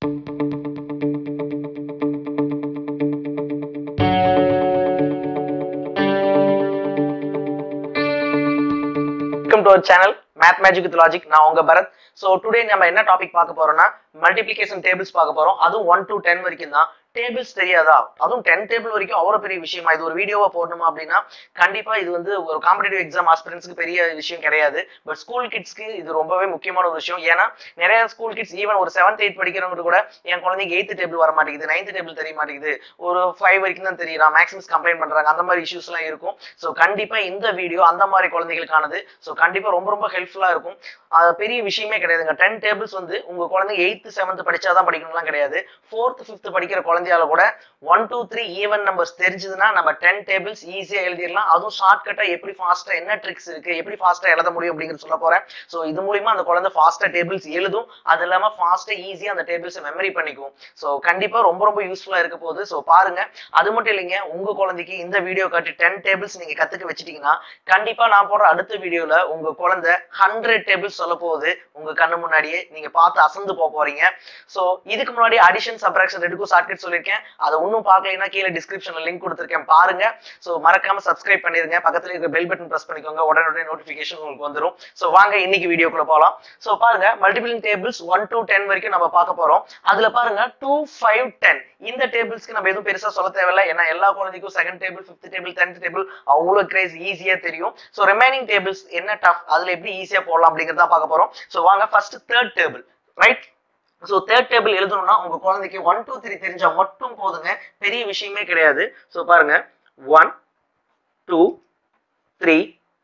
welcome to our channel math magic with logic நான் உங்க Bharat so today நம்ம என்ன டாபிக் பார்க்க போறோம்னா மல்டிப்ளிகேஷன் டேபிள்ஸ் பார்க்க போறோம் அதுவும் ஒன் டு டென் வரைக்கும் தான் டேபிள்ஸ் தெரியாதா அதுவும் டென் டேபிள் வரைக்கும் அவ்வளோ பெரிய விஷயமா இது ஒரு வீடியோவா போடணுமா அப்படின்னா கண்டிப்பா இது வந்து ஒரு காம்படிட்டிவ் எக்ஸாம் ஆஸ்பிரன்ஸ்க்கு பெரிய விஷயம் கிடையாது பட் ஸ்கூல் கிட்ஸ்க்கு இது ரொம்பவே முக்கியமான ஒரு விஷயம் ஏன்னா நிறைய ஸ்கூல் கிட்ஸ் ஈவன் ஒரு செவன்த் எயிட் படிக்கிறவங்க கூட என் குழந்தைக்கு எயித்து டேபிள் வர மாட்டேங்குது நைன்த் டேபிள் தெரிய மாட்டேங்குது ஒரு ஃபைவ் வரைக்கும் தான் தெரியும் மேக்ஸிமஸ் கம்ப்ளைண்ட் பண்றாங்க அந்த மாதிரி இஷ்யூஸ் எல்லாம் இருக்கும் ஸோ கண்டிப்பா இந்த வீடியோ அந்த மாதிரி குழந்தைகளுக்கானது ஸோ கண்டிப்பா ரொம்ப ரொம்ப ஹெல்ப்ஃபுல்லா இருக்கும் அது பெரிய விஷயமே கிடையாதுங்க டென் டேபிள்ஸ் வந்து உங்க குழந்தை எயித்து செவன்த் படிச்சாதான் படிக்கணும்லாம் கிடையாது ஃபோர்த் ஃபிஃப்த் படிக்கிற குழந்தையால கூட one two three even numbers தெரிஞ்சதுன்னா நம்ம டென் டேபிள்ஸ் ஈஸியா எழுதிடலாம் அதுவும் ஷார்ட்கட்டா எப்படி ஃபாஸ்டா என்ன ட்ரிக்ஸ் இருக்கு எப்படி ஃபாஸ்டா எழுத முடியும் அப்படிங்கிறது சொல்ல போறேன் ஸோ இது மூலியமா அந்த குழந்தை ஃபாஸ்டா டேபிள்ஸ் எழுதும் அது இல்லாம ஃபாஸ்டா ஈஸியா அந்த டேபிள்ஸ் மெமரி பண்ணிக்கும் ஸோ கண்டிப்பா ரொம்ப ரொம்ப யூஸ்ஃபுல்லா இருக்க போகுது ஸோ பாருங்க அது மட்டும் இல்லைங்க உங்க குழந்தைக்கு இந்த வீடியோ காட்டி டென் டேபிள்ஸ் நீங்க கத்துக்க வச்சிட்டீங்கன்னா கண்டிப்பா நான் போடுற அடுத்த வீடியோல உங்க குழந்தை ஹண்ட்ரட் டேபிள்ஸ் சொல்ல போகுது உங்க கண்ணு முன்னாடியே நீங்க பார்த்து அசந்து போக போறீங்க ஸோ இதுக்கு முன்னாடி அடிஷன் சப்ராக்ஷன் ரெண்டுக்கும் ஷார்ட்கட் சொல்லியிருக்கேன் அதை ஒன்றும் பார்க்கலைன்னா கீழே டிஸ்கிரிப்ஷன்ல லிங்க் கொடுத்துருக்கேன் பாருங்க ஸோ மறக்காம சப்ஸ்கிரைப் பண்ணிருங்க பக்கத்துல இருக்க பெல் பட்டன் பிரஸ் பண்ணிக்கோங்க உடனே நோட்டிஃபிகேஷன் உங்களுக்கு வந்துடும் ஸோ வாங்க இன்னைக்கு வீடியோக்குள்ள போகலாம் ஸோ பாருங்க multiplying tables one to ten வரைக்கும் நம்ம பார்க்க போறோம் அதுல பாருங்க டூ ஃபைவ் டென் இந்த டேபிள்ஸ்க்கு நம்ம எதுவும் பெருசா சொல்ல தேவையில்ல ஏன்னா எல்லா குழந்தைக்கும் second table fifth table tenth table அவ்வளோ கிரேஸ் ஈஸியா தெரியும் ஸோ ரிமைனிங் டேபிள்ஸ் என்ன டஃப் அதுல எப்படி ஈஸியா போடலாம் அப்படிங்கிறத பார்க்க போறோம் ஸோ வாங்க first third table right so third table எழுதணும்னா உங்க குழந்தைக்கு ஒன் டூ த்ரீ தெரிஞ்சா மட்டும் போதுங்க பெரிய விஷயமே கிடையாது ஸோ பாருங்க one two three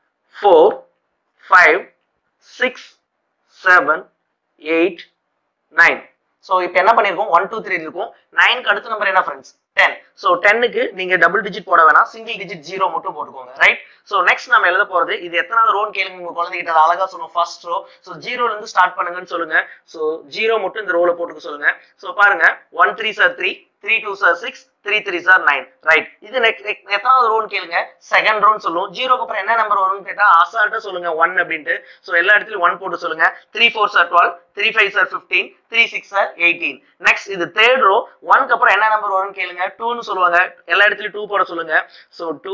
four five six seven eight nine so இப்போ என்ன பண்ணிருக்கோம் ஒன் டூ த்ரீ இருக்கும் நைனுக்கு அடுத்த நம்பர் என்ன ஃப்ரெண்ட்ஸ் டென் ஸோ டென்னுக்கு நீங்க டபுள் டிஜிட் போட வேணாம் சிங்கிள் டிஜிட் ஜீரோ மட்டும் போட்டுக்கோங்க ரைட் ஸோ நெக்ஸ்ட் நம்ம எழுத போறது இது எத்தனாவது ரோன்னு கேளுங்க உங்க குழந்தைகிட்ட அதை அழகா சொல்லுவோம் ஃபர்ஸ்ட் ரோ ஸோ ஜீரோல இருந்து ஸ்டார்ட் பண்ணுங்கன்னு சொல்லுங்க ஸோ ஜீரோ மட்டும் இந்த ரோல போட்டுக்க சொல்லுங்க ஸோ பாருங்க one three sir three three two sir six three three sir nine right இது next- next எத்தனாவது ரோன்னு கேளுங்க செகண்ட் ரோன்னு சொல்லுவோம் ஜீரோக்கு அப்புறம் என்ன நம்பர் வரும்னு கேட்டா அசால்ட்டா சொல்லுங்க ஒன் அப்படின்ட்டு ஸோ எல்லா இடத்துலயும் ஒன் போட்டு சொல்லுங்க three four sir twelve three five sir fifteen three six sir eighteen next இது தேர்ட் ரோ ஒன்க்கு அப்புறம் என்ன நம்பர் வரும்னு கேளுங்க டூன்னு சொல்லுவாங்க எல்லா இடத்துலயும் டூ போட சொல்லுங்க so two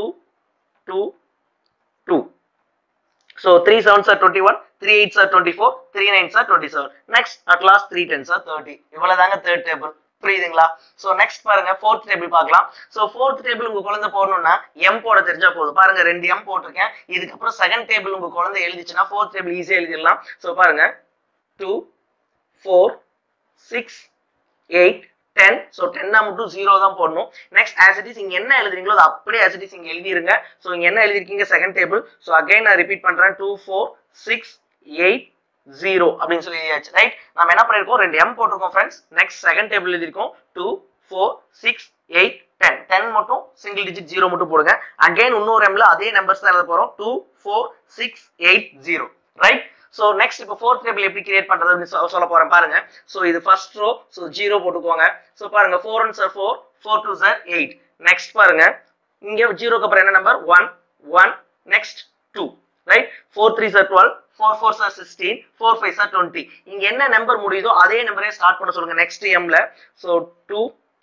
two two so three seven sir twenty one three eight sir twenty four three nine sir twenty seven next at last three ten sir thirty இவ்வளவுதாங்க தேர்ட் டேபிள் புரியுதுங்களா ஸோ நெக்ஸ்ட் பாருங்க fourth table பார்க்கலாம் so fourth table உங்க குழந்தை போடணும்னா M போட தெரிஞ்சா போதும் பாருங்க ரெண்டு எம் போட்டிருக்கேன் இதுக்கப்புறம் செகண்ட் டேபிள் உங்க குழந்தை எழுதிச்சுன்னா ஃபோர்த் டேபிள் ஈஸியாக எழுதிடலாம் ஸோ பாருங்க two four six eight ten so டென்னா மட்டும் ஜீரோ தான் போடணும் நெக்ஸ்ட் ஆஸ் இட் இஸ் இங்க என்ன எழுதுறீங்களோ அது அப்படியே ஆஸ் இட் இஸ் இங்க எழுதிருங்க ஸோ இங்க என்ன எழுதிருக்கீங்க செகண்ட் டேபிள் ஸோ அகைன் நான் ரிப்பீட் பண்றேன் two four six eight zero அப்படின்னு சொல்லி எழுதியாச்சு ரைட் நம்ம என்ன பண்ணிருக்கோம் ரெண்டு எம் போட்டிருக்கோம் ஃப்ரெண்ட்ஸ் நெக்ஸ்ட் செகண்ட் டேபிள் எழுதிருக்கோம் two four six eight ten ten மட்டும் சிங்கிள் டிஜிட் ஜீரோ மட்டும் போடுங்க அகைன் இன்னொரு எம்ல அதே நம்பர்ஸ் தான் எழுத போறோம் two four six eight zero right so next இப்போ ஃபோர்த் டேபிள் எப்படி கிரியேட் பண்றது அப்படின்னு சொ- சொல்ல போறேன் பாருங்க ஸோ இது ஃபர்ஸ்ட் ரோ ஸோ ஜீரோ போட்டுக்கோங்க ஸோ பாருங்க four one sir four four two sir eight next பாருங்க இங்க ஜீரோக்கு அப்புறம் என்ன number one one next two right four three sir twelve four four sir sixteen four five sir twenty இங்க என்ன number முடியுதோ அதே நம்பரே ஸ்டார்ட் பண்ண சொல்லுங்க நெக்ஸ்ட் எம்ல ஸோ டூ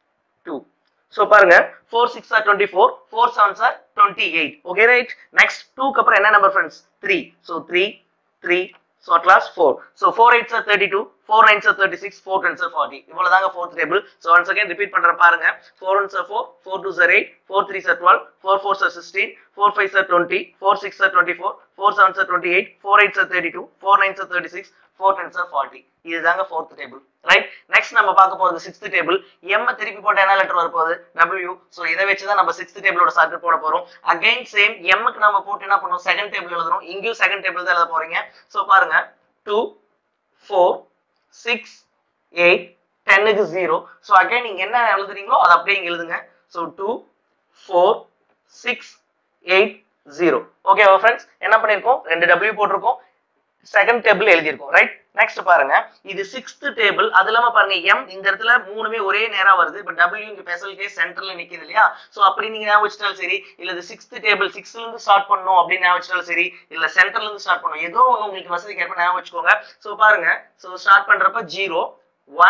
டூ ஸோ பாருங்க four six sir twenty four four seven sir twenty eight okay right next டூக்கு அப்புறம் என்ன number friends three so three three so at last four so four eight sir thirty two four nine sir thirty six four ten sir forty இவ்வளோதாங்க fourth table so once again repeat பண்ணுற பாருங்க four one sir four four two sir eight four three sir twelve four four sir sixteen four five sir twenty four six sir twenty four four seven sir twenty eight four eight sir thirty two four nine sir thirty six four ten sir forty இதுதாங்க fourth table right next நம்ம பார்க்க போறது sixth table M திருப்பி போட்ட என்ன letter வரப்போகுது W so இதை வச்சு தான் நம்ம சிக்ஸ்த் டேபிளோட சர்க்கிள் போட போறோம் அகைன் சேம் எம்முக்கு நம்ம போட்டு என்ன பண்ணுவோம் செகண்ட் டேபிள் எழுதுறோம் இங்கேயும் செகண்ட் டேபிள் தான் எழுத போறீங்க ஸோ பாருங்க டூ ஃபோர் சிக்ஸ் எயிட் டென்னுக்கு ஜீரோ ஸோ அகைன் நீங்க என்ன எழுதுறீங்களோ அதை அப்படியே இங்க எழுதுங்க so two four six eight zero ஓகேவா ஃப்ரெண்ட்ஸ் என்ன பண்ணியிருக்கோம் ரெண்டு டபிள்யூ போட்டிருக்கோம் செகண்ட் டேபிள் எழுதியிருக்கோம் ரைட் நெக்ஸ்ட் பாருங்க இது சிக்ஸ்த் டேபிள் அது இல்லாம பாருங்க எம் இந்த இடத்துல மூணுமே ஒரே நேரா வருது இப்ப டபிள்யூ இங்க ஸ்பெஷல் கேஸ் சென்டர்ல நிக்குது இல்லையா சோ அப்படி நீங்க ஞாபகம் வச்சிட்டாலும் சரி இல்ல இது சிக்ஸ்த் டேபிள் சிக்ஸ்ல இருந்து ஸ்டார்ட் பண்ணணும் அப்படின்னு ஞாபகம் வச்சிட்டாலும் சரி இல்ல சென்டர்ல இருந்து ஸ்டார்ட் பண்ணணும் ஏதோ ஒண்ணு உங்களுக்கு வசதி கேட்ப ஞாபகம் வச்சுக்கோங்க சோ பாருங்க சோ ஸ்டார்ட் பண்றப்ப zero one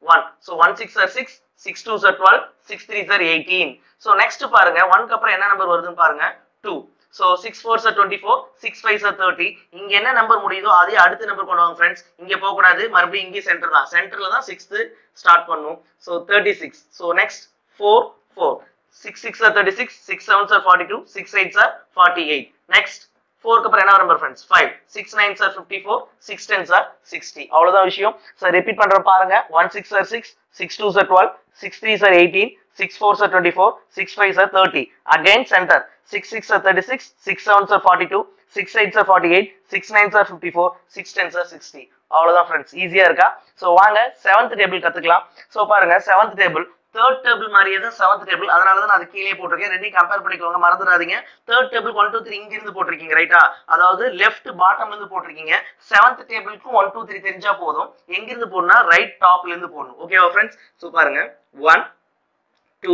one so one six are six six two sir twelve six three sir eighteen so next பாருங்க ஒன்க்கு அப்புறம் என்ன நம்பர் வருதுன்னு பாருங்க two so six four sir twenty four six five sir thirty இங்க என்ன number முடியுதோ அதே அடுத்த நம்பர் கொண்டு வாங்க ஃப்ரெண்ட்ஸ் இங்க போக கூடாது மறுபடியும் இங்கே சென்டர் தான் சென்டர்ல தான் சிக்ஸ்த் ஸ்டார்ட் பண்ணும் so thirty six so next four four six six are thirty six six seven sir forty two six eight sir forty eight next ஃபோருக்கு அப்புறம் என்ன number friends five six nine sir fifty four six ten sir sixty அவ்வளவுதான் விஷயம் sir repeat பண்ற பாருங்க one six sir six six two sir twelve six three sir eighteen six four sir twenty four six five sir thirty again centre six six sir thirty six six seven sir forty two six eight sir forty eight six nine sir fifty four six ten sir sixty அவ்வளவுதான் friends ஈஸியா இருக்கா so வாங்க seventh table கத்துக்கலாம் so பாருங்க seventh table third table மாதிரியே தான் seventh table அதனால தான் நான் அது கீழே போட்டிருக்கேன் ரெண்டையும் கம்பேர் பண்ணிக்கோங்க மறந்துடாதீங்க third table one two three இங்க இருந்து போட்டிருக்கீங்க ரைட்டா அதாவது லெஃப்ட் பாட்டம்ல இருந்து போட்டிருக்கீங்க செவன்த் டேபிளுக்கும் ஒன் டூ த்ரீ தெரிஞ்சா போதும் எங்க இருந்து போடணும்னா ரைட் டாப்ல இருந்து போடணும் ஓகேவா ஃப்ரெண்ட்ஸ் ஸோ பாருங்க ஒன் டூ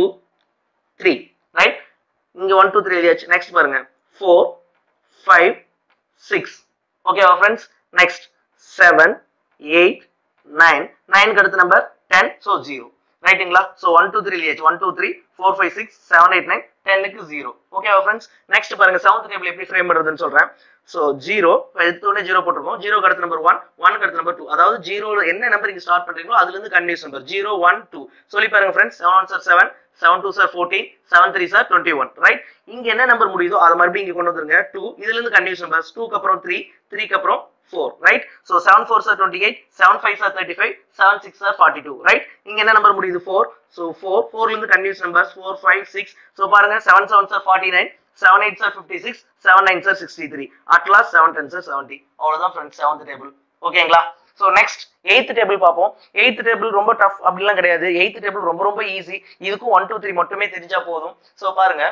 த்ரீ ரைட் இங்க ஒன் டூ த்ரீ எழுதியாச்சு நெக்ஸ்ட் பாருங்க ஃபோர் ஃபைவ் சிக்ஸ் ஓகேவா friends next seven eight nine நைனுக்கு அடுத்த நம்பர் டென் ஸோ ஜீரோ ரைட்டுங்களா ஸோ ஒன் டூ த்ரீ எழுதியாச்சு one two three four five six seven eight nine டென்னுக்கு zero ஓகேவா ஃப்ரெண்ட்ஸ் நெக்ஸ்ட் பாருங்க செவன்த் டேபிள் எப்படி ஃப்ரேம் பண்ணுறதுன்னு சொல்றேன் ஸோ ஜீரோ எடுத்தோடனே ஜீரோ போட்டிருக்கோம் ஜீரோ அடுத்த நம்பர் ஒன் ஒன் அடுத்த நம்பர் டூ அதாவது ஜீரோ என்ன நம்பர் இங்க ஸ்டார்ட் பண்றீங்களோ அதுல இருந்து continuous number zero one two சொல்லி பாருங்க friends seven one sir seven seven two sir fourteen seven three sir twenty one right இங்க என்ன நம்பர் முடியுதோ அதை மறுபடியும் இங்க கொண்டு வந்துருங்க டூ இதுல இருந்து கண்டினியூஸ் நம்பர்ஸ் டூக்கு அப்புறம் த்ரீ த்ரீக்கு அப்புறம் four right so seven four sir twenty eight seven five sir thirty five seven six sir forty two right இங்க என்ன நம்பர் முடியுது ஃபோர் ஸோ ஃபோர் ஃபோர்ல இருந்து continuous numbers four five six so பாருங்க seven seven sir forty nine seven eight sir fifty six seven nine sir sixty three at last seven ten sir seventy அவ்வளோதான் friends seventh table ஓகேங்களா so next eighth table பார்ப்போம் eighth table ரொம்ப tough அப்படிலாம் கிடையாது eighth table ரொம்ப ரொம்ப easy இதுக்கும் one two three மட்டுமே தெரிஞ்சா போதும் ஸோ பாருங்க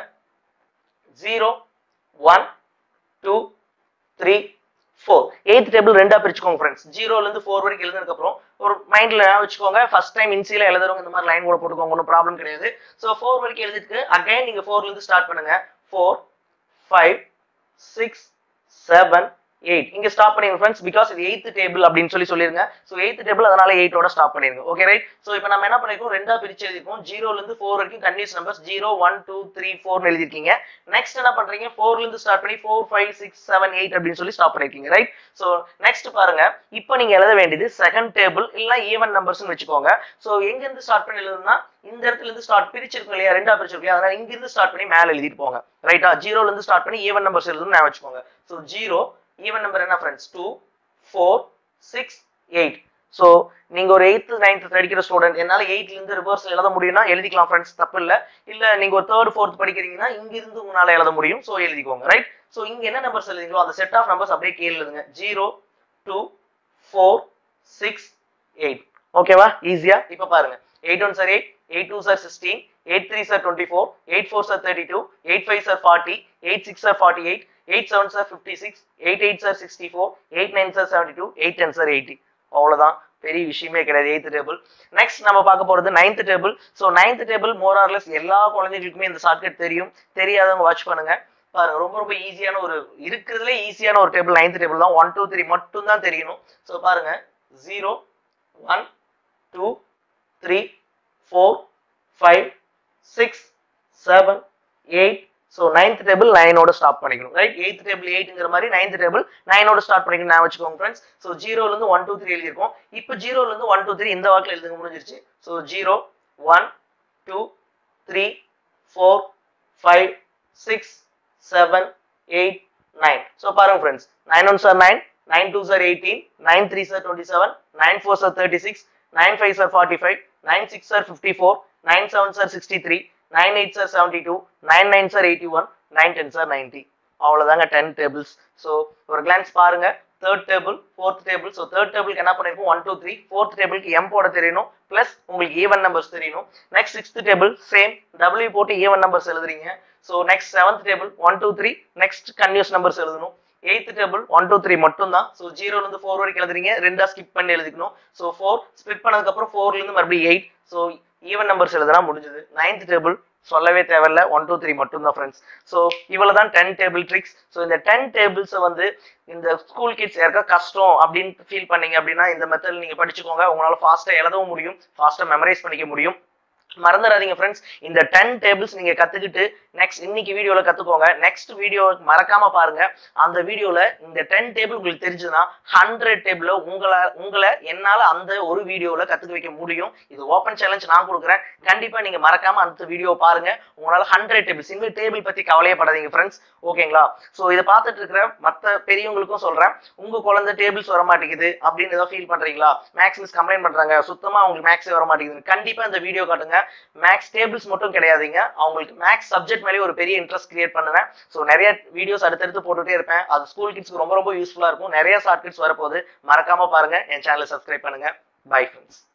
zero one two three four eighth table ரெண்டா பிரிச்சுக்கோங்க ஃப்ரெண்ட்ஸ் ஜீரோல இருந்து ஃபோர் வரைக்கும் எழுதுனதுக்கு அப்புறம் ஒரு மைண்ட்ல வச்சுக்கோங்க ஃபர்ஸ்ட் டைம் இன்சியில எழுதுறவங்க இந்த மாதிரி லைன் கூட போட்டுக்கோங்க ஒன்றும் ப்ராப்ளம் கிடையாது ஸோ ஃபோர் வரைக்கும் எழுதிட்டு அகைன் நீங்க ஃபோர்ல இருந்து ஸ்டார்ட் பண்ணுங்க four five six seven eight இங்க ஸ்டாப் பண்ணிருங்க ஃப்ரெண்ட்ஸ் பிகாஸ் இது எயித் டேபிள் அப்படின்னு சொல்லி சொல்லிருங்க ஸோ எயித் டேபிள் அதனால எயிட்டோட ஸ்டாப் பண்ணிருங்க ஓகே ரைட் ஸோ இப்போ நம்ம என்ன பண்ணிருக்கோம் ரெண்டா பிரிச்சு எழுதிருக்கோம் ஜீரோல இருந்து ஃபோர் வரைக்கும் continuous numbers zero one two three ஃபோர்னு எழுதிருக்கீங்க நெக்ஸ்ட் என்ன பண்றீங்க ஃபோர்ல இருந்து ஸ்டார்ட் பண்ணி four five six seven eight அப்படின்னு சொல்லி ஸ்டாப் பண்ணிருக்கீங்க ரைட் ஸோ நெக்ஸ்ட் பாருங்க இப்போ நீங்க எழுத வேண்டியது செகண்ட் டேபிள் இல்ல ஈவன் நம்பர்ஸ்னு வச்சுக்கோங்க ஸோ எங்க இருந்து ஸ்டார்ட் பண்ணி எழுதுனா இந்த இடத்துல இருந்து ஸ்டார்ட் பிரிச்சிருக்கோம் இல்லையா ரெண்டா பிரிச்சிருக்கோம் இல்லையா அதனால இங்க இருந்து ஸ்டார்ட் பண்ணி மேல எழுதிட்டு போங்க ரைட்டா ஜீரோல இருந்து ஸ்டார்ட் பண்ணி ஈவன் நம்பர்ஸ் எழுதணும்னு நான் வச்சுக்கோங்க ஸோ ஜீரோ ஈவன் நம்பர் என்ன friends two four six eight so நீங்க ஒரு எயித்து நைன்த் படிக்கிற ஸ்டூடெண்ட் என்னால எயிட்ல இருந்து ரிவர்ஸ் எழுத முடியும்னா எழுதிக்கலாம் ஃப்ரெண்ட்ஸ் தப்பு இல்ல இல்ல நீங்க ஒரு தேர்ட் ஃபோர்த் படிக்கிறீங்கன்னா இங்க இருந்து உங்களால எழுத முடியும் ஸோ எழுதிக்கோங்க ரைட் ஸோ இங்க என்ன நம்பர்ஸ் எழுதிங்களோ அந்த செட் ஆஃப் நம்பர்ஸ் அப்படியே கீழே எழுதுங்க zero two four six eight ஓகேவா ஈஸியா இப்போ பாருங்க eight one sir eight eight two sir sixteen eight three sir twenty four eight four sir thirty two eight five sir forty eight six sir forty eight eight seven sir fifty six eight eight sir sixty four eight nine sir seventy two eight ten sir eighty அவ்வளவுதான் பெரிய விஷயமே கிடையாது eighth table next நம்ம பார்க்க போறது ninth table so ninth table more or less எல்லா குழந்தைகளுக்குமே இந்த ஷார்ட்கட் தெரியும் தெரியாதவங்க வாட்ச் பண்ணுங்க பாருங்க ரொம்ப ரொம்ப ஈஸியான ஒரு இருக்கிறதுல ஈஸியான ஒரு டேபிள் நைன்த் டேபிள் தான் ஒன் டூ த்ரீ மட்டும் தான் தெரியணும் ஸோ பாருங்க zero one two three four five six seven eight so ninth table நைனோட ஸ்டாப் பண்ணிக்கணும் ரைட் எயித் டேபிள் எயிட்ங்கிற மாதிரி நைன்த் டேபிள் நைனோட ஸ்டார்ட் பண்ணிக்கணும் நான் வச்சுக்கோங்க ஃப்ரெண்ட்ஸ் ஸோ ஜீரோலேருந்து ஒன் டூ த்ரீ எழுதியிருக்கோம் இப்போ ஜீரோலேருந்து ஒன் டூ த்ரீ இந்த வாக்கில் எழுதுங்க முடிஞ்சிருச்சு so zero one two three four five six seven eight nine so பாருங்க friends nine one are nine nine two are eighteen nine three sir twenty seven nine four sir thirty six nine five sir forty five nine six are fifty four nine seven are sixty three nine eight are seventy two nine nine are eighty one nine ten are ninety அவ்வளோதாங்க ten tables so ஒரு glands பாருங்க third table fourth table so third டேபிளுக்கு என்ன பண்ணிருக்கோம் one two three fourth டேபிளுக்கு M போட தெரியணும் plus உங்களுக்கு ஈவன் நம்பர்ஸ் தெரியணும் next sixth table same W போட்டு ஈவன் நம்பர்ஸ் எழுதுறீங்க so next seventh table one two three next கன்யூஸ் நம்பர்ஸ் எழுதணும் eighth table one two three மட்டும் தான் ஸோ ஜீரோல இருந்து ஃபோர் வரைக்கும் எழுதுறீங்க ரெண்டா ஸ்கிப் பண்ணி எழுதிக்கணும் ஸோ ஃபோர் ஸ்பிட் பண்ணதுக்கு அப்புறம் ஃபோர்ல இருந்து மறுபடியும் எயிட் ஸோ ஈவன் நம்பர்ஸ் எழுதுனா முடிஞ்சது நைன்த் டேபிள் சொல்லவே தேவையில்ல ஒன் டூ த்ரீ மட்டும் தான் ஃப்ரெண்ட்ஸ் ஸோ இவ்வளவு தான் டென் டேபிள் ட்ரிக்ஸ் ஸோ இந்த டென் டேபிள்ஸை வந்து இந்த ஸ்கூல் கிட்ஸ் யாருக்கா கஷ்டம் அப்படின்னு ஃபீல் பண்ணீங்க அப்படின்னா இந்த மெத்தட் நீங்க படிச்சுக்கோங்க உங்களால ஃபாஸ்ட்டாக எழுதவும் முடியும் ஃபாஸ்ட்டாக மெமரைஸ் பண்ணிக்க முடியும் மறந்துடாதீங்க ஃப்ரெண்ட்ஸ் இந்த டென் டேபிள்ஸ் நீங்க கத்துக்கிட்டு நெக்ஸ்ட் இன்னைக்கு வீடியோல கத்துக்கோங்க நெக்ஸ்ட் வீடியோ மறக்காம பாருங்க அந்த வீடியோல இந்த டென் டேபிள் உங்களுக்கு தெரிஞ்சதுன்னா ஹண்ட்ரட் டேபிள் உங்களை உங்களை என்னால அந்த ஒரு வீடியோல கத்துக்க வைக்க முடியும் இது ஓப்பன் சேலஞ்ச் நான் கொடுக்குறேன் கண்டிப்பா நீங்க மறக்காம அந்த வீடியோ பாருங்க உங்களால ஹண்ட்ரட் டேபிள் சிங்கிள் டேபிள் பத்தி கவலையே படாதீங்க ஃப்ரெண்ட்ஸ் ஓகேங்களா ஸோ இதை பார்த்துட்டு இருக்கிற மற்ற பெரியவங்களுக்கும் சொல்றேன் உங்க குழந்தை டேபிள்ஸ் வர மாட்டேங்குது அப்படின்னு ஏதோ ஃபீல் பண்றீங்களா மேக்ஸ் மிஸ் கம்ப்ளைண்ட் பண்றாங்க சுத்தமா அவங்களுக்கு மேக்ஸே வர மாட்டேங்குது கண்டிப்பா இந்த வீடியோ காட்டுங்க மேக்ஸ் டேபிள்ஸ் மட்டும் கிடையாதுங்க அவங்களுக்கு மேக்ஸ் சப்ஜெக்ட் மேலே ஒரு பெரிய இன்ட்ரெஸ்ட் கிரியேட் பண்ணுவேன் ஸோ நிறைய வீடியோஸ் அடுத்தடுத்து போட்டுட்டே இருப்பேன் அது ஸ்கூல் கிட்ஸ்க்கு ரொம்ப ரொம்ப யூஸ்ஃபுல்லா இருக்கும் நிறைய ஷார்ட் கிட்ஸ் வரப்போகுது மறக்காம பாருங்க என் சேனலை சப்ஸ்கிரைப் பண்ணுங்க பை ஃப்ரெண்ட்ஸ்